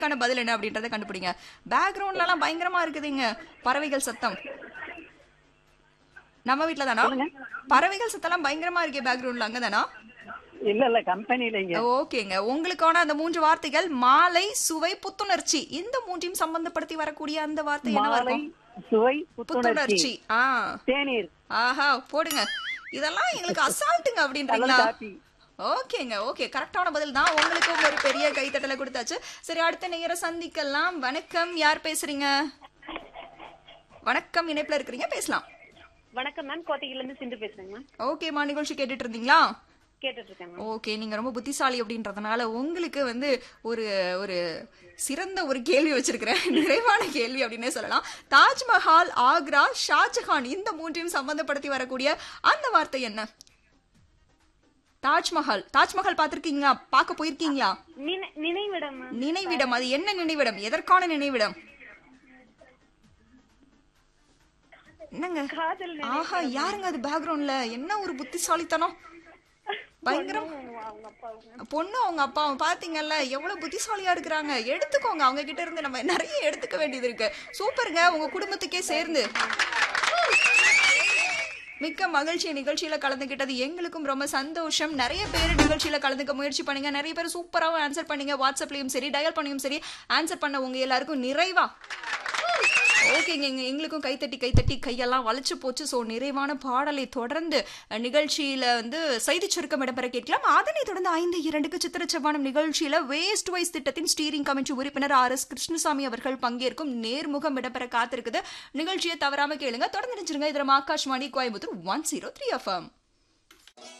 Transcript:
க்கான பதில் என்ன அப்படின்றத கண்டுபிடிங்க பேக்ரவுண்ட்ல எல்லாம் பயங்கரமா இருக்குதுங்க பறவைகள் சத்தம் நம்ம வீட்ல தானா பறவைகள் சத்தம்லாம் பயங்கரமா இருக்கே பேக்ரவுண்ட்ல அங்கதானா இல்ல இல்ல கம்பெனில இங்க ஓகேங்க உங்களுக்கான அந்த மூன்று வார்த்தைகள் மாலை சுவை புத்துணர்ச்சி இந்த மூன்றையும் சம்பந்தப்படுத்தி வரக்கூடிய அந்த வார்த்தை என்னவா மாலை இருக்கும் சுவை புத்துணர்ச்சி புத்துணர்ச்சி ஆ தேநீர் ஆஹா போடுங்க இதெல்லாம் எங்களுக்கு அசால்ட்டுங்க கலர் அப்படின்றீங்களா காப்பி ஓகேங்க ஓகே கரெக்டான பதில் தான் உங்களுக்கும் ஒரு பெரிய கைத்தட்டலை கொடுத்தாச்சு சரி அடுத்த நேர சந்திக்கலாம் வணக்கம் யார் பேசுறீங்க வணக்கம் இணைப்புல இருக்கிறீங்க பேசலாம் வணக்கம் மேம் கோட்டையில இருந்து சிந்து பேசுறேங்க மேம் ஓகேமா நிகழ்ச்சி கேட்டுட்டு இருந்தீங்களா கேட்டுட்டு இருக்கேன் மேம் ஓகே நீங்க ரொம்ப புத்திசாலி அப்படின்றதுனால உங்களுக்கு வந்து ஒரு ஒரு சிறந்த ஒரு கேள்வி வச்சிருக்கிறேன் நிறைவான கேள்வி அப்படின்னே சொல்லலாம் தாஜ்மஹால் ஆக்ரா ஷாஜஹான் இந்த மூன்றையும் சம்பந்தப்படுத்தி வரக்கூடிய அந்த வார்த்தை என்ன தாஜ்மஹால் தாஜ்மஹால் பார்த்திருக்கீங்களா பார்க்க போயிருக்கீங்களா நினை- நினைவிடம் மேம் நினைவிடம் அது என்ன நினைவிடம் எதற்கான நினைவிடம் என்னங்க காதல் ஆஹா யாருங்க அது பேக்ரவுண்ட்ல என்ன ஒரு புத்திசாலித்தனம் பயங்கரம் அவங்க அப்பா அவங்க. பொண்ணு அவங்க அப்பா பாத்தீங்கல்ல எவ்வளவு புத்திசாலியா இருக்கிறாங்க எடுத்துக்கோங்க அவங்க கிட்ட இருந்து நம்ம நிறைய எடுத்துக்க வேண்டியது இருக்கு சூப்பருங்க உங்க குடும்பத்துக்கே சேர்ந்து மிக்க மகிழ்ச்சி நிகழ்ச்சியில கலந்துக்கிட்டது எங்களுக்கும் ரொம்ப சந்தோஷம் நிறைய பேர் நிகழ்ச்சியில கலந்துக்க முயற்சி பண்ணீங்க நிறைய பேர் சூப்பராகவும் ஆன்சர் பண்ணீங்க வாட்ஸ்அப்லயும் சரி டயல் பண்ணியும் சரி ஆன்சர் பண்ண உங்க எல்லாருக்கும் நிறைவா ஓகேங்க எங்க எங்களுக்கும் கைத்தட்டி கைத்தட்டி கையெல்லாம் வளைச்சு போச்சு ஸோ நிறைவான பாடலை தொடர்ந்து அஹ், நிகழ்ச்சியில வந்து செய்தி சுருக்கம் இடம்பெற கேட்கலாம் அதனைத் தொடர்ந்து ஐந்து இரண்டுக்கு சித்திர செவ்வானம் நிகழ்ச்சியில வேஸ்ட் வைஸ் திட்டத்தின் ஸ்டீரிங் கமிட்டி உறுப்பினர் ஆர் எஸ் கிருஷ்ணசாமி அவர்கள் பங்கேற்கும் நேர்முகம் இடம்பெற காத்திருக்குது நிகழ்ச்சியை தவறாம கேளுங்க தொடர்ந்து நினைச்சிருங்க இதுல Akashvani Coimbatore one zero three FM